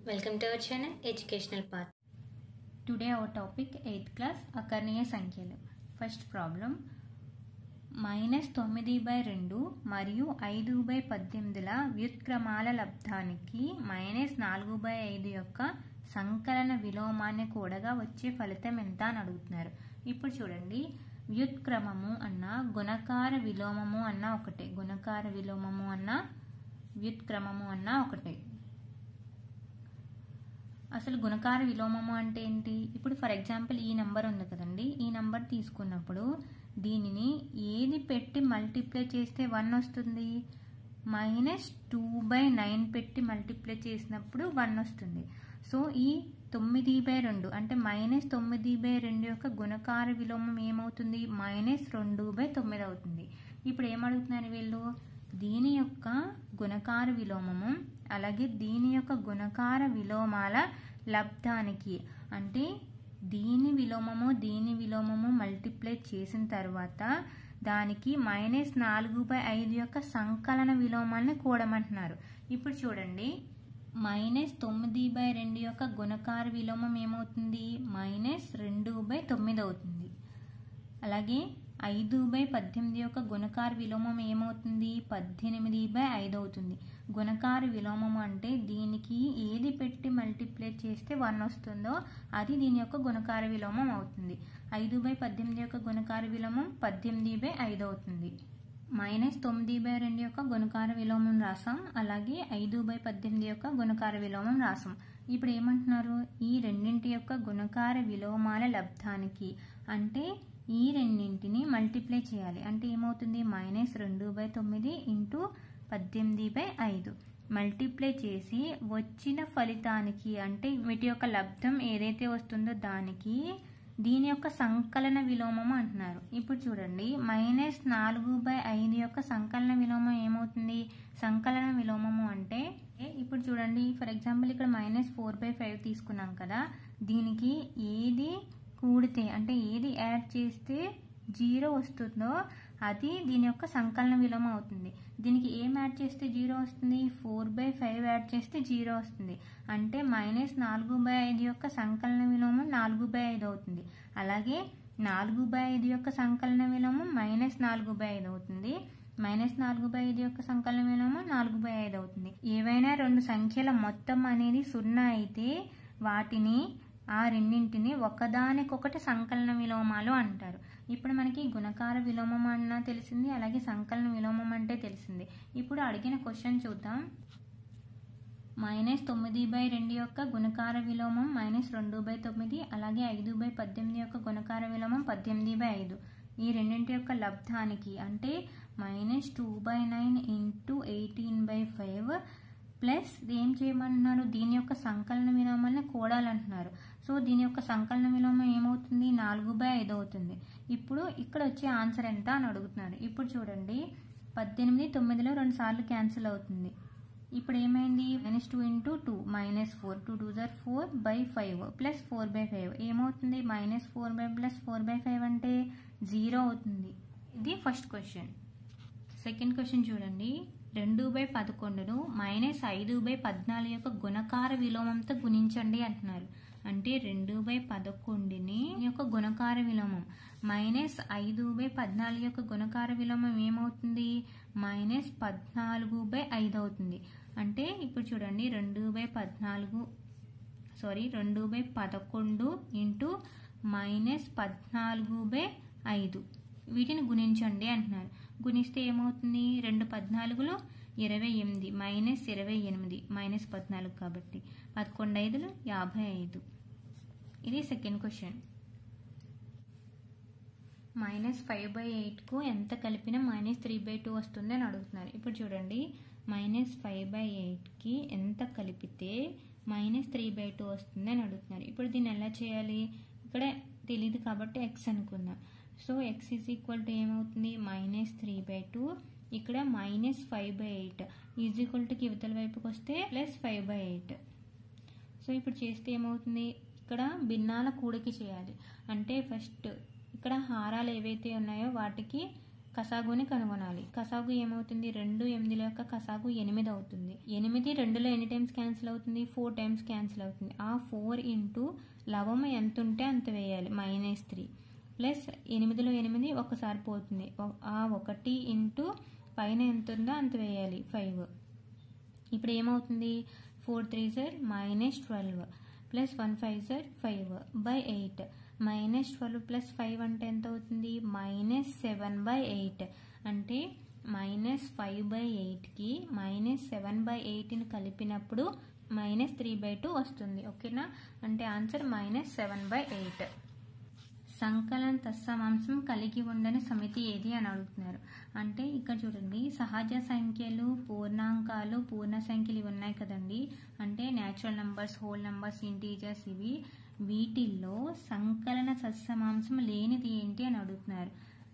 Welcome to our channel Educational Path. Today our topic eighth class అకర్ణీయ సంఖ్యలు first problem minus తొమ్మిది by రెండు మరియు ఐదు బై పద్దెనిమిదిల వ్యుత్క్రమాల లబ్ధానికి మైనస్ నాలుగు బై ఐదు యొక్క సంకలన విలోమాన్ని కూడగా వచ్చే ఫలితం ఎంత అని అడుగుతున్నారు ఇప్పుడు చూడండి వ్యుత్క్రమము అన్న గుణకార విలోమము అన్న ఒకటే గుణకార విలోమము అన్న వ్యుత్క్రమము అన్న ఒకటే అసలు గుణకార విలోమము అంటే ఏంటి ఇప్పుడు ఫర్ ఎగ్జాంపుల్ ఈ నెంబర్ ఉంది కదండి ఈ నెంబర్ తీసుకున్నప్పుడు దీనిని ఏది పెట్టి మల్టిప్లై చేస్తే వన్ వస్తుంది మైనస్ టూ బై నైన్ పెట్టి మల్టిప్లై చేసినప్పుడు వన్ వస్తుంది సో ఈ తొమ్మిది బై రెండు అంటే మైనస్ తొమ్మిది బై రెండు యొక్క గుణకార విలోమం ఏమవుతుంది మైనస్ రెండు బై తొమ్మిది అవుతుంది ఇప్పుడు ఏమడుగుతున్నారు వీళ్ళు దీని యొక్క గుణకార విలోమము అలాగే దీని యొక్క గుణకార విలోమాల లబ్ధానికి అంటే దీని విలోమము దీని విలోమము మల్టిప్లై చేసిన తర్వాత దానికి మైనస్ నాలుగు బై ఐదు యొక్క సంకలన విలోమాన్ని కూడమంటున్నారు ఇప్పుడు చూడండి మైనస్ తొమ్మిది బై రెండు యొక్క గుణకార విలోమం ఏమవుతుంది మైనస్ రెండు బై తొమ్మిది అవుతుంది అలాగే ఐదు బై పద్దెనిమిది యొక్క గుణకార విలోమం ఏమవుతుంది పద్దెనిమిది బై ఐదు అవుతుంది గుణకార విలోమం అంటే దీనికి ఏది పెట్టి మల్టిప్లై చేస్తే వన్ వస్తుందో అది దీని యొక్క గుణకార విలోమం అవుతుంది ఐదు బై పద్దెనిమిది యొక్క గుణకార విలోమం పద్దెనిమిది బై ఐదు అవుతుంది మైనస్ తొమ్మిది బై రెండు యొక్క గుణకార విలోమం రాసాం అలాగే ఐదు బై పద్దెనిమిది యొక్క గుణకార విలోమం రాసాం ఇప్పుడు ఏమంటున్నారు ఈ రెండింటి యొక్క గుణకార విలోమాల లబ్ధానికి అంటే ఈ రెండింటిని మల్టిప్లై చేయాలి అంటే ఏమవుతుంది మైనస్ రెండు బై తొమ్మిది ఇంటూ పద్దెనిమిది బై ఐదు మల్టిప్లై చేసి వచ్చిన ఫలితానికి అంటే వీటి యొక్క లబ్ధం ఏదైతే వస్తుందో దానికి దీని యొక్క సంకలన విలోమము అంటున్నారు ఇప్పుడు చూడండి మైనస్ నాలుగు బై ఐదు యొక్క సంకలన విలోమం ఏమవుతుంది సంకలన విలోమము అంటే ఇప్పుడు చూడండి ఫర్ ఎగ్జాంపుల్ ఇక్కడ మైనస్ ఫోర్ బై ఫైవ్ తీసుకున్నాం కదా దీనికి ఏది కూడితే అంటే ఏది యాడ్ చేస్తే జీరో వస్తుందో అది దీని యొక్క సంకలన విలోమం అవుతుంది దీనికి ఏం యాడ్ చేస్తే జీరో వస్తుంది ఫోర్ బై ఫైవ్ యాడ్ చేస్తే జీరో వస్తుంది అంటే మైనస్ నాలుగు బై ఐదు యొక్క సంకలన విలోమం నాలుగు బై ఐదు అవుతుంది అలాగే నాలుగు బై ఐదు యొక్క సంకలన విలోమం మైనస్ నాలుగు బై ఐదు అవుతుంది మైనస్ నాలుగు బై ఐదు యొక్క సంకలన విలోమం నాలుగు బై ఐదు అవుతుంది ఏవైనా రెండు సంఖ్యల మొత్తం అనేది సున్నా అయితే వాటిని ఆ రెండింటిని ఒకదానికొకటి సంకలన విలోమాలు అంటారు ఇప్పుడు మనకి గుణకార విలోమం అన్న తెలిసింది అలాగే సంకలన విలోమం అంటే తెలిసింది ఇప్పుడు అడిగిన క్వశ్చన్ చూద్దాం మైనస్ తొమ్మిది బై రెండు యొక్క గుణకార విలోమం మైనస్ రెండు బై తొమ్మిది అలాగే ఐదు బై పద్దెనిమిది యొక్క గుణకార విలోమం పద్దెనిమిది బై ఐదు ఈ రెండింటి యొక్క లబ్ధానికి అంటే minus two by nine into eighteen by five plus ఏం చేయమంటున్నారు దీని యొక్క సంకలన విలోమాన్ని కూడాలంటున్నారు సో దీని యొక్క సంకలన విలోమం ఏమవుతుంది నాలుగు బై ఐదు అవుతుంది ఇప్పుడు ఇక్కడ వచ్చే ఆన్సర్ ఎంత అని అడుగుతున్నారు ఇప్పుడు చూడండి పద్దెనిమిది తొమ్మిదిలో రెండు సార్లు క్యాన్సిల్ అవుతుంది ఇప్పుడు ఏమైంది minus two into two minus four two two జర్ four by five plus four by five ఏమవుతుంది minus four by plus four by five అంటే జీరో అవుతుంది ఇది ఫస్ట్ క్వశ్చన్ సెకండ్ క్వశ్చన్ చూడండి రెండు బై పదకొండును మైనస్ ఐదు బై పద్నాలుగు యొక్క గుణకార విలోమంతో గుణించండి అంటున్నారు అంటే రెండు బై పదకొండుని యొక్క గుణకార విలోమం మైనస్ ఐదు బై పద్నాలుగు యొక్క గుణకార విలోమం ఏమవుతుంది మైనస్ పద్నాలుగు బై ఐదు అవుతుంది అంటే ఇప్పుడు చూడండి రెండు బై పద్నాలుగు సారీ రెండు బై పదకొండు ఇంటూ మైనస్ పద్నాలుగు బై ఐదు వీటిని గుణించండి అంటున్నారు గుణిస్తే ఏమవుతుంది రెండు పద్నాలుగులో ఇరవై ఎనిమిది మైనస్ ఇరవై ఎనిమిది మైనస్ పద్నాలుగు కాబట్టి పదకొండు ఐదులు యాభై ఐదు ఇది second question minus five by ఎయిట్కు ఎంత కలిపినా మైనస్ త్రీ బై టూ వస్తుంది అని అడుగుతున్నారు ఇప్పుడు చూడండి మైనస్ ఫైవ్ బై ఎయిట్కి ఎంత కలిపితే మైనస్ త్రీ బై టూ వస్తుంది అని అడుగుతున్నారు ఇప్పుడు దీన్ని ఎలా చేయాలి ఇక్కడ తెలియదు కాబట్టి ఎక్స్ అనుకుందాం so X is equal to ఏమవుతుంది మైనస్ త్రీ బై టూ ఇక్కడ minus five by eight is equal టుకి ఇవతల వైపుకి వస్తే plus five by eight so ఇప్పుడు చేస్తే ఏమవుతుంది ఇక్కడ భిన్నాల కూడికి చేయాలి అంటే ఫస్ట్ ఇక్కడ హారాలు ఏవైతే ఉన్నాయో వాటికి కసాగుని కనుగొనాలి కసాగు ఏమవుతుంది రెండు ఎనిమిదిల యొక్క కసాగు ఎనిమిది అవుతుంది ఎనిమిది రెండులో ఎన్ని టైమ్స్ క్యాన్సిల్ అవుతుంది ఫోర్ టైమ్స్ క్యాన్సిల్ అవుతుంది ఆ ఫోర్ ఇంటూ లవము ఎంత ఉంటే అంత వేయాలి మైనస్ త్రీ ప్లస్ ఎనిమిదిలో ఎనిమిది ఒకసారి పోతుంది ఒ- ఆ ఒకటి ఇంటూ పైన ఎంత ఉందో అంత వేయాలి ఫైవ్ ఇప్పుడు ఏమవుతుంది four three sir minus twelve plus one five sir five by eight minus twelve plus five అంటే ఎంత అవుతుంది మైనస్ సెవెన్ బై ఎయిట్ అంటే మైనస్ ఫైవ్ బై ఎయిట్కి మైనస్ సెవెన్ బై ఎయిట్ని కలిపినప్పుడు మైనస్ త్రీ బై టూ వస్తుంది ఓకేనా అంటే answer minus seven by eight సంకలన తత్సమాంశం కలిగి ఉండని సమితి ఏది అని అడుగుతున్నారు అంటే ఇక్కడ చూడండి సహజ సంఖ్యలు పూర్ణాంకాలు పూర్ణ సంఖ్యలు ఇవి ఉన్నాయి కదండి అంటే natural numbers whole numbers integers ఇవి వీటిల్లో సంకలన సత్సమాంశం లేనిది ఏంటి అని అడుగుతున్నారు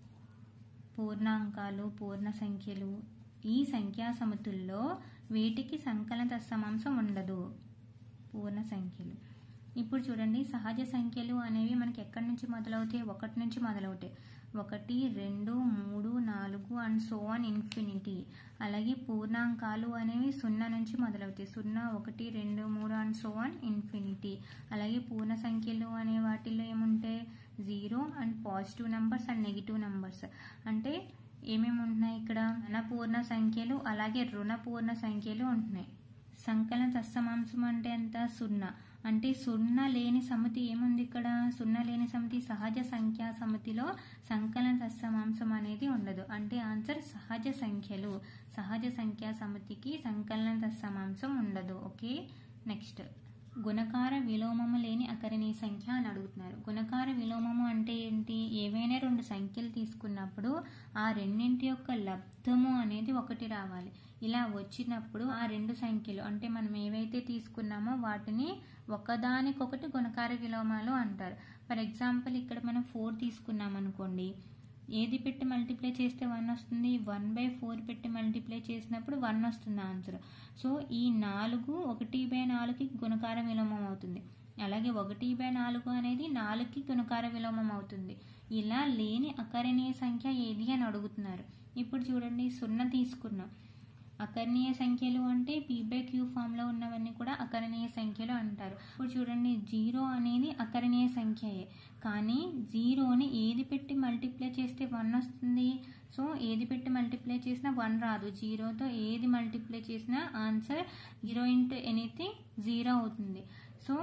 పూర్ణాంకాలు పూర్ణ సంఖ్యలు ఈ సంఖ్యా సమితుల్లో వీటికి సంకలన తత్సమాంశం ఉండదు పూర్ణ సంఖ్యలు ఇప్పుడు చూడండి సహజ సంఖ్యలు అనేవి మనకి ఎక్కడి నుంచి మొదలవుతాయి ఒకటి నుంచి మొదలవుతాయి ఒకటి రెండు మూడు నాలుగు అండ్ సో ఆన్ ఇన్ఫినిటీ అలాగే పూర్ణాంకాలు అనేవి సున్నా నుంచి మొదలవుతాయి సున్నా ఒకటి రెండు మూడు అండ్ సో ఆన్ ఇన్ఫినిటీ అలాగే పూర్ణ సంఖ్యలు అనే వాటిలో ఏముంటాయి zero and positive numbers and negative numbers అంటే ఏమేమి ఉంటున్నాయి ఇక్కడ ధనపూర్ణ సంఖ్యలు అలాగే రుణపూర్ణ సంఖ్యలు ఉంటున్నాయి సంకలన తత్సమాంశం అంటే ఎంత సున్నా అంటే సున్నా లేని సమితి ఏముంది ఇక్కడ సున్నా లేని సమితి సహజ సంఖ్యా సమితిలో సంకలన తత్సమాంశం అనేది ఉండదు అంటే ఆన్సర్ సహజ సంఖ్యలు సహజ సంఖ్యా సమితికి సంకలన తత్సమాంశం ఉండదు ఓకే నెక్స్ట్ గుణకార విలోమము లేని అకరణీయ సంఖ్య అని అడుగుతున్నారు గుణకార విలోమము అంటే ఏంటి ఏవైనా రెండు సంఖ్యలు తీసుకున్నప్పుడు ఆ రెండింటి యొక్క లబ్ధము అనేది ఒకటి రావాలి ఇలా వచ్చినప్పుడు ఆ రెండు సంఖ్యలు అంటే మనం ఏవైతే తీసుకున్నామో వాటిని ఒకదానికొకటి గుణకార విలోమాలు అంటారు ఫర్ ఎగ్జాంపుల్ ఇక్కడ మనం ఫోర్ తీసుకున్నాం అనుకోండి ఏది పెట్టి మల్టిప్లై చేస్తే వన్ వస్తుంది వన్ బై ఫోర్ పెట్టి మల్టిప్లై చేసినప్పుడు వన్ వస్తుంది ఆన్సర్ సో ఈ నాలుగు ఒకటి బై నాలుగుకి గుణకార విలోమం అవుతుంది అలాగే ఒకటి బై నాలుగు అనేది నాలుగుకి గుణకార విలోమం అవుతుంది ఇలా లేని అకరణీయ సంఖ్య ఏది అని అడుగుతున్నారు ఇప్పుడు చూడండి సున్నా తీసుకున్నాం అకరణీయ సంఖ్యలు అంటే పీ బై క్యూ ఫామ్లో ఉన్నవన్నీ కూడా అకరణీయ సంఖ్యలు అంటారు ఇప్పుడు చూడండి జీరో అనేది అకరణీయ సంఖ్యయే కానీ జీరోని ఏది పెట్టి మల్టిప్లై చేస్తే వన్ వస్తుంది సో ఏది పెట్టి మల్టిప్లై చేసినా వన్ రాదు జీరోతో ఏది మల్టిప్లై చేసినా answer zero into anything zero అవుతుంది సో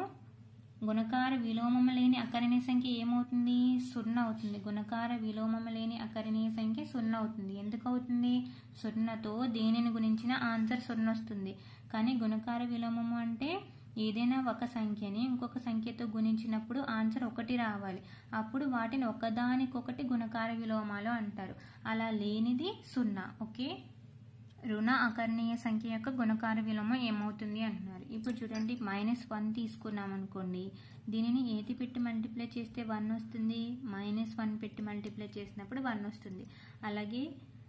గుణకార విలోమము లేని అకరణీయ సంఖ్య ఏమవుతుంది సున్నా అవుతుంది గుణకార విలోమము లేని అకరణీయ సంఖ్య సున్నా అవుతుంది ఎందుకు అవుతుంది సున్నాతో దేనిని గురించిన ఆన్సర్ సున్నా వస్తుంది కానీ గుణకార విలోమము అంటే ఏదైనా ఒక సంఖ్యని ఇంకొక సంఖ్యతో గుణించినప్పుడు ఆన్సర్ ఒకటి రావాలి అప్పుడు వాటిని ఒకదానికొకటి గుణకార విలోమాలు అంటారు అలా లేనిది సున్నా ఓకే రుణ అకర్ణీయ సంఖ్య యొక్క గుణకార విలోమం ఏమవుతుంది అంటున్నారు ఇప్పుడు చూడండి మైనస్ వన్ తీసుకున్నాం అనుకోండి దీనిని ఏది పెట్టి మల్టిప్లై చేస్తే వన్ వస్తుంది మైనస్ వన్ పెట్టి మల్టిప్లై చేసినప్పుడు వన్ వస్తుంది అలాగే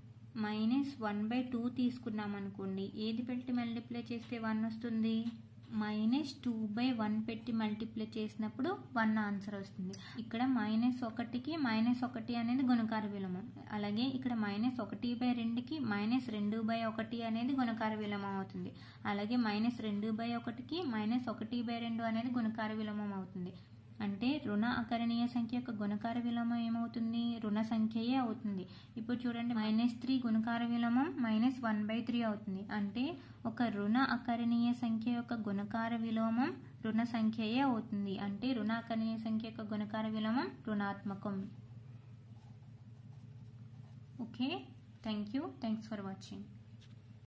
మైనస్ వన్ బై టూ తీసుకున్నాం అనుకోండి ఏది పెట్టి మల్టిప్లై చేస్తే వన్ వస్తుంది మైనస్ టూ బై వన్ పెట్టి మల్టిప్లై చేసినప్పుడు వన్ ఆన్సర్ వస్తుంది ఇక్కడ మైనస్ ఒకటికి మైనస్ ఒకటి అనేది గుణకార విలోమం అలాగే ఇక్కడ మైనస్ ఒకటి బై రెండుకి మైనస్ రెండు బై ఒకటి అనేది గుణకార విలోమం అవుతుంది అలాగే మైనస్ రెండు బై ఒకటికి మైనస్ ఒకటి బై రెండు అనేది గుణకార విలోమం అవుతుంది అంటే రుణ అకరణీయ సంఖ్య యొక్క గుణకార విలోమం ఏమవుతుంది రుణ సంఖ్యయే అవుతుంది ఇప్పుడు చూడండి మైనస్ త్రీ గుణకార విలోమం మైనస్ వన్ బై త్రీ అవుతుంది అంటే ఒక రుణ అకరణీయ సంఖ్య యొక్క గుణకార విలోమం రుణ సంఖ్యయే అవుతుంది అంటే రుణ అకరణీయ సంఖ్య యొక్క గుణకార విలోమం రుణాత్మకం okay thank you thanks for watching